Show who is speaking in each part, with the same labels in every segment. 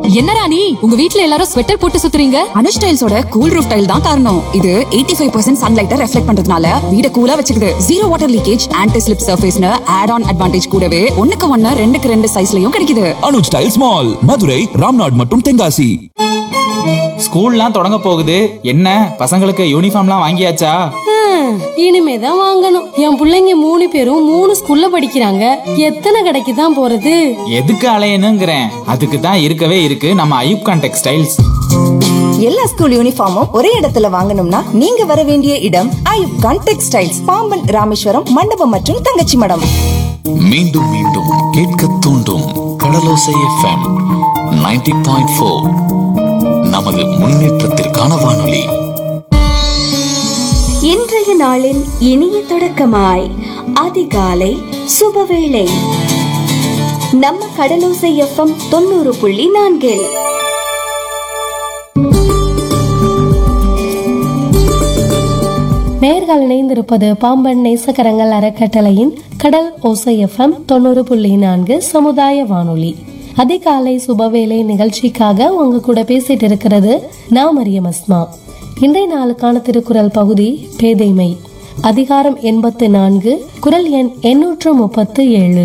Speaker 1: என்ன ராணி உங்க வீட்ல எல்லாரும் ஸ்வெட்டர் போட்டு சுத்துறீங்க
Speaker 2: அனுஷ் டைல்ஸோட கூல் ரூஃப் டைல் தான் காரணம் இது 85% ஃபைவ் பர்சன்ட் சன்லைட்டை ரெஃப்ளெக்ட் பண்றதுனால வீட கூலா வச்சுக்குது zero water leakage anti slip சர்ஃபேஸ்னு ஆட் ஆன் அட்வான்டேஜ் கூடவே ஒண்ணுக்கு ஒண்ணு ரெண்டுக்கு ரெண்டு சைஸ்லயும் கிடைக்குது
Speaker 3: அனுஜ் டைல்ஸ் மால் மதுரை ராம்நாட் மற்றும் தென்காசி
Speaker 4: ஸ்கூல்லாம் தொடங்க போகுது என்ன பசங்களுக்கு யூனிஃபார்ம்லாம் வாங்கியாச்சா
Speaker 5: ஹம், இனிமேதான் வாங்கணும் என் புள்ளைங்க மூணு பேரும் மூணு ஸ்கூல்ல படிக்கிறாங்க எத்தனை கடைக்கு தான் போறது
Speaker 4: எதுக்கு அலையணுங்கிறேன் அதுக்கு தான் இருக்கவே இருக்கு நம்ம ஐயூப்கான் டெக்ஸ்டைல்ஸ்
Speaker 6: எல்லா ஸ்கூல் யூனிஃபார்மும் ஒரே இடத்துல வாங்கணும்னா நீங்க வர வேண்டிய இடம் ஐயூப் கான் டெக்ஸ்டைல்ஸ் பாம்பன் ராமேஸ்வரம் மண்டபம் மற்றும் தங்கச்சி மடம்
Speaker 7: மீண்டும் மீண்டும் கேட்க தூண்டும் கடலோசை எஃப்எம் 90.4 பாயிண்ட் ஃபோர் நமது முன்னேற்றத்திற்கான வானொலி
Speaker 8: இன்றைய நாளின் இனிய தொடக்கமாய் அதிகாலை சுபவேளை நம்ம கடலோசை எஃப்எம் தொண்ணூறு புள்ளி நான்கில்
Speaker 5: நேர்கள் இணைந்திருப்பது பாம்பன் நேசக்கரங்கள் அறக்கட்டளையின் கடல் ஓசை எஃப்எம் தொண்ணூறு புள்ளி நான்கு சமுதாய வானொலி அதிகாலை சுபவேளை நிகழ்ச்சிக்காக உங்க கூட பேசிட்டு இருக்கிறது நான் மரியம் அஸ்மா இன்றைய நாளுக்கான திருக்குறள் பகுதி பேதைமை அதிகாரம் எண்பத்து நான்கு குரல் எண் எண்ணூற்று முப்பத்து ஏழு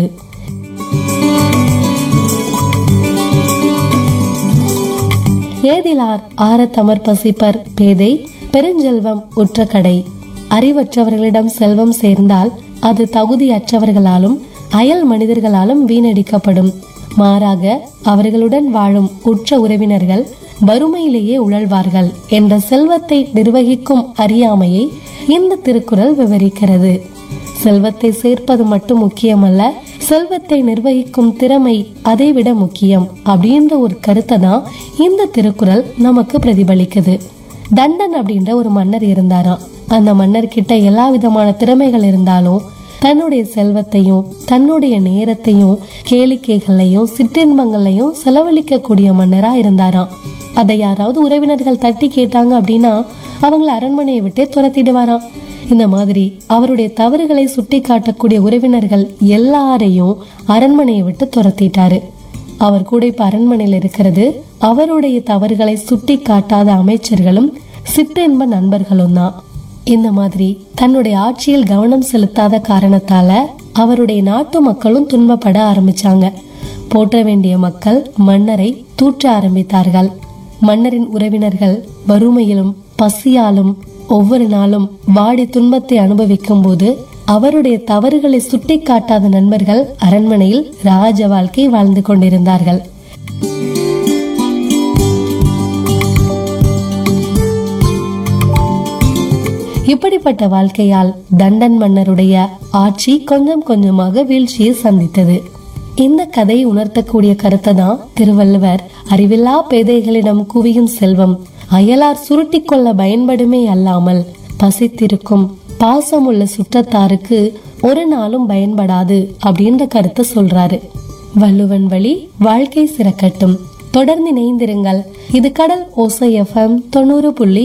Speaker 5: ஏதிலார் ஆரத்தமர் பசிப்பர் பேதை பெருஞ்செல்வம் உற்ற கடை அறிவற்றவர்களிடம் செல்வம் சேர்ந்தால் அது தகுதியற்றவர்களாலும் அயல் மனிதர்களாலும் வீணடிக்கப்படும் மாறாக அவர்களுடன் வாழும் உற்ற உறவினர்கள் வறுமையிலேயே உழல்வார்கள் என்ற செல்வத்தை நிர்வகிக்கும் அறியாமையை இந்த திருக்குறள் விவரிக்கிறது செல்வத்தை சேர்ப்பது மட்டும் முக்கியமல்ல செல்வத்தை நிர்வகிக்கும் திறமை அதைவிட முக்கியம் அப்படின்ற ஒரு கருத்தை தான் இந்த திருக்குறள் நமக்கு பிரதிபலிக்குது தண்டன் அப்படின்ற ஒரு மன்னர் இருந்தாராம் அந்த மன்னர் கிட்ட எல்லா விதமான திறமைகள் இருந்தாலும் தன்னுடைய செல்வத்தையும் தன்னுடைய நேரத்தையும் கேளிக்கைகளையும் சிற்றின்பங்களையும் செலவழிக்க கூடிய மன்னரா இருந்தாராம் அதை யாராவது உறவினர்கள் தட்டி கேட்டாங்க அப்படின்னா அவங்கள அரண்மனையை விட்டே துரத்திடுவாராம் இந்த மாதிரி அவருடைய தவறுகளை சுட்டி காட்டக்கூடிய உறவினர்கள் எல்லாரையும் அரண்மனையை விட்டு துரத்திட்டாரு அவர் கூட இப்ப அரண்மனையில் இருக்கிறது அவருடைய தவறுகளை சுட்டி காட்டாத அமைச்சர்களும் சிற்றின்ப நண்பர்களும் தான் இந்த மாதிரி தன்னுடைய ஆட்சியில் கவனம் செலுத்தாத காரணத்தால அவருடைய நாட்டு மக்களும் துன்பப்பட ஆரம்பிச்சாங்க போற்ற வேண்டிய மக்கள் மன்னரை தூற்ற ஆரம்பித்தார்கள் மன்னரின் உறவினர்கள் வறுமையிலும் பசியாலும் ஒவ்வொரு நாளும் வாடி துன்பத்தை அனுபவிக்கும் போது அவருடைய தவறுகளை சுட்டிக்காட்டாத நண்பர்கள் அரண்மனையில் ராஜ வாழ்க்கை வாழ்ந்து கொண்டிருந்தார்கள் இப்படிப்பட்ட வாழ்க்கையால் தண்டன் மன்னருடைய ஆட்சி கொஞ்சம் கொஞ்சமாக வீழ்ச்சியை சந்தித்தது இந்த கதை உணர்த்தக்கூடிய கருத்தை தான் திருவள்ளுவர் அறிவில்லா பேதைகளிடம் குவியும் செல்வம் அயலார் சுருட்டிக் கொள்ள பயன்படுமே அல்லாமல் பசித்திருக்கும் பாசமுள்ள சுற்றத்தாருக்கு ஒரு நாளும் பயன்படாது அப்படின்ற கருத்தை சொல்றாரு வள்ளுவன் வழி வாழ்க்கை சிறக்கட்டும் தொடர்ந்து இணைந்திருங்கள் இது கடல் ஓசை எஃப்எம் தொண்ணூறு புள்ளி